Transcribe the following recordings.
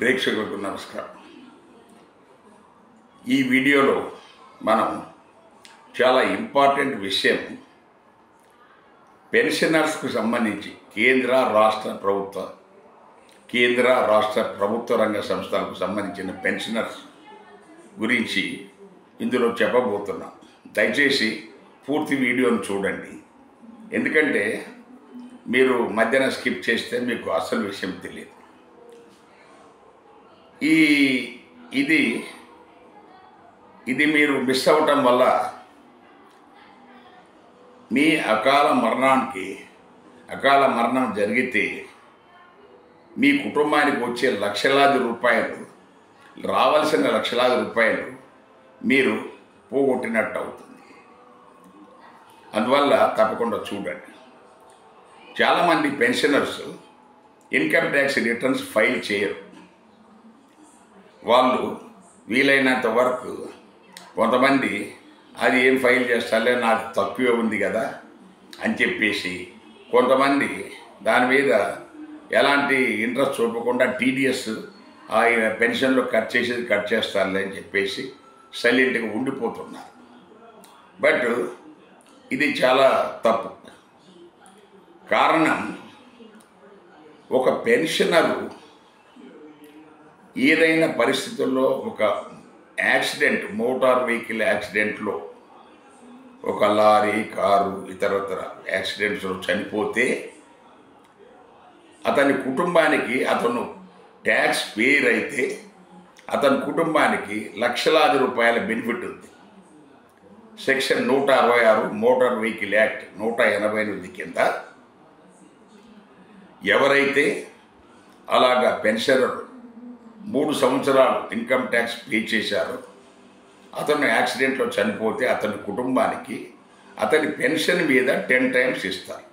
ప్రేక్షకులకు నమస్కారం ఈ వీడియోలో మనం చాలా ఇంపార్టెంట్ విషయం పెన్షనర్స్కు సంబంధించి కేంద్ర రాష్ట్ర ప్రభుత్వ కేంద్ర రాష్ట్ర ప్రభుత్వ రంగ సంస్థలకు సంబంధించిన పెన్షనర్స్ గురించి ఇందులో చెప్పబోతున్నాం దయచేసి పూర్తి వీడియోను చూడండి ఎందుకంటే మీరు మధ్యన స్కిప్ చేస్తే మీకు అసలు విషయం తెలియదు ఈ ఇది ఇది మీరు మిస్ అవ్వటం వల్ల మీ అకాల మరణానికి అకాల మరణం జరిగితే మీ కుటుంబానికి వచ్చే లక్షలాది రూపాయలు రావాల్సిన లక్షలాది రూపాయలు మీరు పోగొట్టినట్టు అవుతుంది అందువల్ల తప్పకుండా చూడండి చాలామంది pensioners income tax returns file చేయరు వాళ్ళు వీలైనంత వరకు కొంతమంది అది ఏం ఫైల్ చేస్తాలే నాకు తక్కువే ఉంది కదా అని చెప్పేసి కొంతమంది దాని మీద ఎలాంటి ఇంట్రెస్ట్ చూపకుండా టీడీఎస్ ఆ పెన్షన్లో కట్ చేసేది కట్ చేస్తానులే అని చెప్పేసి సైలెంట్గా ఉండిపోతున్నారు బట్ ఇది చాలా తప్పు కారణం ఒక పెన్షనరు ఏదైనా పరిస్థితుల్లో ఒక యాక్సిడెంట్ మోటార్ వెహికల్ యాక్సిడెంట్లో ఒక లారీ కారు ఇతరతర యాక్సిడెంట్స్లో చనిపోతే అతని కుటుంబానికి అతను ట్యాక్స్ పేర్ అయితే అతని కుటుంబానికి లక్షలాది రూపాయల బెనిఫిట్ ఉంది సెక్షన్ నూట అరవై ఆరు మోటార్ వెహికల్ యాక్ట్ నూట ఎనభై ఎనిమిది కింద ఎవరైతే అలాగా పెన్షనర్ మూడు సంవత్సరాలు ఇన్కమ్ ట్యాక్స్ పే చేశారో అతను యాక్సిడెంట్లో చనిపోతే అతని కుటుంబానికి అతని పెన్షన్ మీద టెన్ టైమ్స్ ఇస్తారు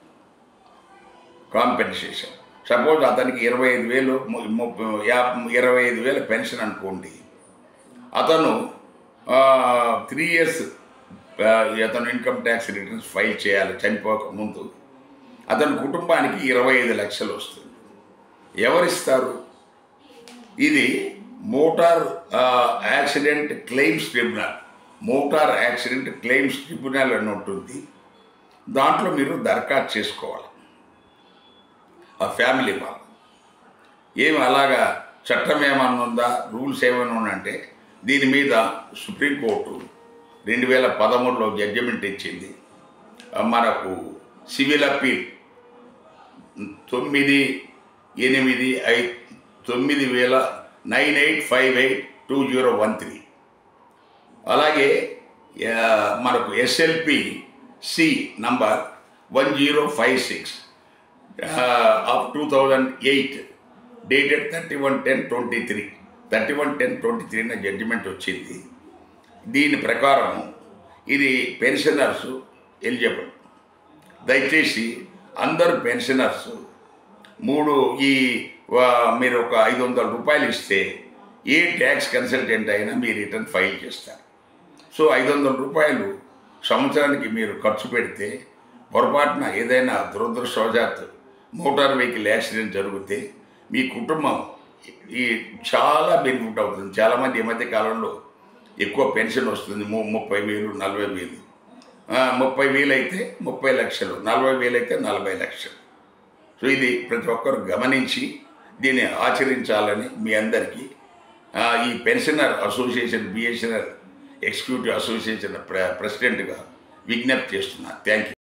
కాంపెన్సేషన్ సపోజ్ అతనికి ఇరవై ఐదు వేలు ము- ము- యా- ఇరవై ఐదు వేల పెన్షన్ అనుకోండి అతను త్రీ ఇయర్స్ అతను ఇన్కమ్ ట్యాక్స్ రిటర్న్స్ ఫైల్ చేయాలి చనిపోక ముందు అతని కుటుంబానికి ఇరవై ఐదు లక్షలు వస్తుంది ఎవరిస్తారు ఇది motor uh, accident claims tribunal motor accident claims tribunal అని ఉంటుంది దాంట్లో మీరు దరఖాస్తు చేసుకోవాలి ఆ ఫ్యామిలీ వాళ్ళు ఏమి అలాగా చట్టం ఏమన్నా ఉందా రూల్స్ ఏమైనా ఉన్నాయంటే దీని మీద సుప్రీంకోర్టు రెండు వేల పదమూడులో జడ్జిమెంట్ ఇచ్చింది ఆ, మనకు సివిల్ అప్పీల్ తొమ్మిది ఎనిమిది ఐ తొమ్మిది వేల nine eight five eight two zero one three అలాగే ఆ, మనకు SLP C number one zero five six of two thousand eight dated thirty one ten twenty three thirty one ten twenty త్రీన judgment వచ్చింది దీని ప్రకారం ఇది పెన్షనర్స్ ఎలిజిబుల్ దయచేసి అందరు పెన్షనర్స్ మూడు ఈ వా- మీరు ఒక ఐదు వందల రూపాయలు ఇస్తే ఏ ట్యాక్స్ కన్సల్టెంట్ అయినా మీ రిటర్న్ ఫైల్ చేస్తారు సో ఐదు వందల రూపాయలు సంవత్సరానికి మీరు ఖర్చు పెడితే పొరపాటున ఏదైనా దురదృష్టవశాత్తు మోటార్ వెహికల్ యాక్సిడెంట్ జరిగితే మీ కుటుంబం ఈ చాలా బెనిఫిట్ అవుతుంది చాలామంది ఈ మధ్య కాలంలో ఎక్కువ పెన్షన్ వస్తుంది ము- ముప్పై వేలు నలభై వేలు ఆ, ముప్పై వేలు అయితే ముప్పై లక్షలు నలభై వేలు అయితే నలభై లక్షలు సో ఇది ప్రతి ఒక్కరు గమనించి దీన్ని ఆచరించాలని మీ అందరికీ ఆ, ఈ pensioner association BSNL executive association ప్ర ప్రెసిడెంట్గా విజ్ఞప్తి చేస్తున్నా థ్యాంక్ యూ